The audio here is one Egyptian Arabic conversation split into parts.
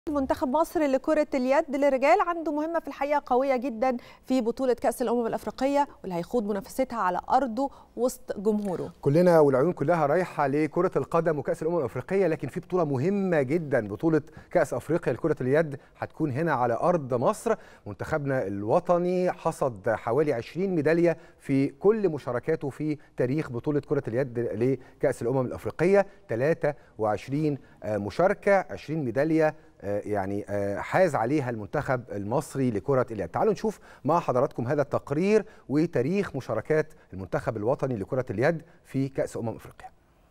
منتخب مصر لكرة اليد للرجال عنده مهمة في الحقيقة قوية جدا في بطولة كأس الأمم الأفريقية واللي هيخوض منافستها على أرضه وسط جمهوره كلنا والعيون كلها رايحة لكرة القدم وكأس الأمم الأفريقية لكن في بطولة مهمة جدا بطولة كأس أفريقيا لكرة اليد هتكون هنا على أرض مصر منتخبنا الوطني حصد حوالي 20 ميدالية في كل مشاركاته في تاريخ بطولة كرة اليد لكأس الأمم الأفريقية 23 مشاركة 20 ميدالية يعني حاز عليها المنتخب المصري لكرة اليد تعالوا نشوف مع حضراتكم هذا التقرير وتاريخ مشاركات المنتخب الوطني لكرة اليد في كأس أمم أفريقيا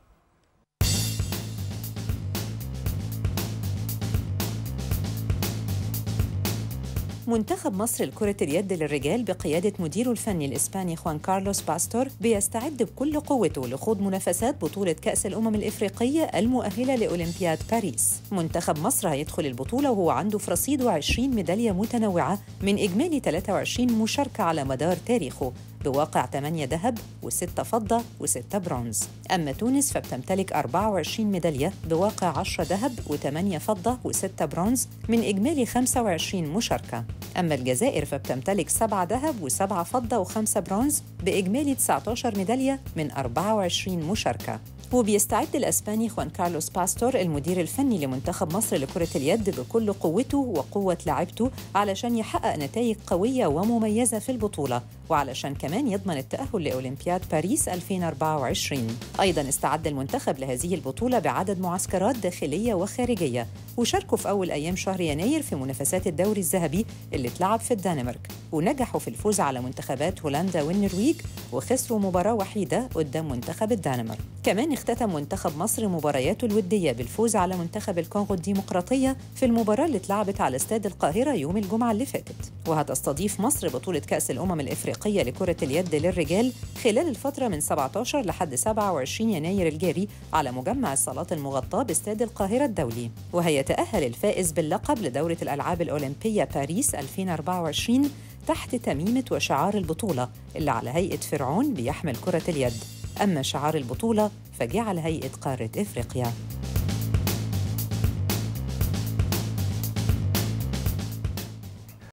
منتخب مصر لكرة اليد للرجال بقيادة مديره الفني الإسباني خوان كارلوس باستور بيستعد بكل قوته لخوض منافسات بطولة كأس الأمم الإفريقية المؤهلة لأولمبياد باريس منتخب مصر هيدخل البطولة وهو عنده في رصيده 20 ميدالية متنوعة من إجمالي 23 مشاركة على مدار تاريخه بواقع 8 ذهب و6 فضة و6 برونز أما تونس فبتمتلك 24 ميدالية بواقع 10 ذهب و8 فضة و6 برونز من إجمالي 25 مشاركة أما الجزائر فبتمتلك 7 ذهب و7 فضة و5 برونز بإجمالي 19 ميدالية من 24 مشاركة وبيستعد الاسباني خوان كارلوس باستور المدير الفني لمنتخب مصر لكره اليد بكل قوته وقوه لعبته علشان يحقق نتائج قويه ومميزه في البطوله وعلشان كمان يضمن التاهل لاولمبياد باريس 2024 ايضا استعد المنتخب لهذه البطوله بعدد معسكرات داخليه وخارجيه وشاركوا في اول ايام شهر يناير في منافسات الدوري الذهبي اللي اتلعب في الدنمارك ونجحوا في الفوز على منتخبات هولندا والنرويج وخسروا مباراه وحيده قدام منتخب الدنمارك كمان اختتم منتخب مصر مبارياته الودية بالفوز على منتخب الكونغو الديمقراطية في المباراة اللي اتلعبت على استاد القاهرة يوم الجمعة اللي فاتت وهتستضيف مصر بطولة كأس الأمم الإفريقية لكرة اليد للرجال خلال الفترة من 17 لحد 27 يناير الجاري على مجمع الصالات المغطاة باستاد القاهرة الدولي وهيتأهل الفائز باللقب لدورة الألعاب الأولمبية باريس 2024 تحت تميمة وشعار البطولة اللي على هيئة فرعون بيحمل كرة اليد أما شعار البطولة فجه على هيئة قارة إفريقيا